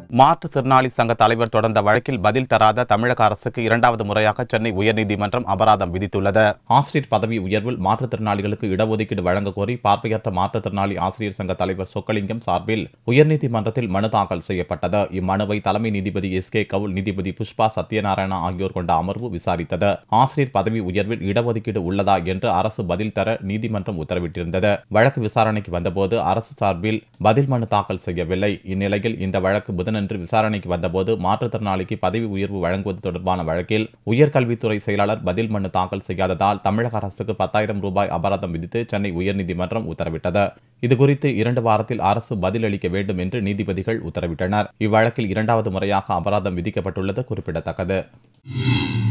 மாற்றுத்திறனாளி சங்க தலைவர் தொடர்ந்த வழக்கில் பதில் தராத தமிழக அரசுக்கு இரண்டாவது முறையாக சென்னை உயர்நீதிமன்றம் அபராதம் விதித்துள்ளது ஆசிரியர் பதவி உயர்வில் மாற்றுத்திறனாளிகளுக்கு இடஒதுக்கீடு வழங்க கோரி பார்வையற்ற மாற்றுத்திறனாளி ஆசிரியர் சங்க தலைவர் சொக்கலிங்கம் சார்பில் உயர்நீதிமன்றத்தில் மனு தாக்கல் செய்யப்பட்டது இம்மனுவை தலைமை நீதிபதி எஸ் கே கவுல் நீதிபதி புஷ்பா சத்யநாராயணா ஆகியோர் கொண்ட அமர்வு விசாரித்தது ஆசிரியர் பதவி உயர்வில் இடஒதுக்கீடு உள்ளதா என்று அரசு பதில் தர நீதிமன்றம் உத்தரவிட்டிருந்தது வழக்கு விசாரணைக்கு வந்தபோது அரசு சார்பில் பதில் மனு தாக்கல் செய்யவில்லை இந்நிலையில் இந்த வழக்கு புதனன்று விசாரணைக்கு வந்தபோது மாற்றுத்திறனாளிக்கு பதவி உயர்வு வழங்குவது தொடர்பான வழக்கில் உயர்கல்வித்துறை செயலாளர் பதில் மனு தாக்கல் செய்யாததால் தமிழக அரசுக்கு பத்தாயிரம் ரூபாய் அபராதம் விதித்து சென்னை உயர்நீதிமன்றம் உத்தரவிட்டது இதுகுறித்து இரண்டு வாரத்தில் அரசு பதிலளிக்க வேண்டும் என்று நீதிபதிகள் உத்தரவிட்டனர் இவ்வழக்கில் இரண்டாவது முறையாக அபராதம் விதிக்கப்பட்டுள்ளது குறிப்பிடத்தக்கது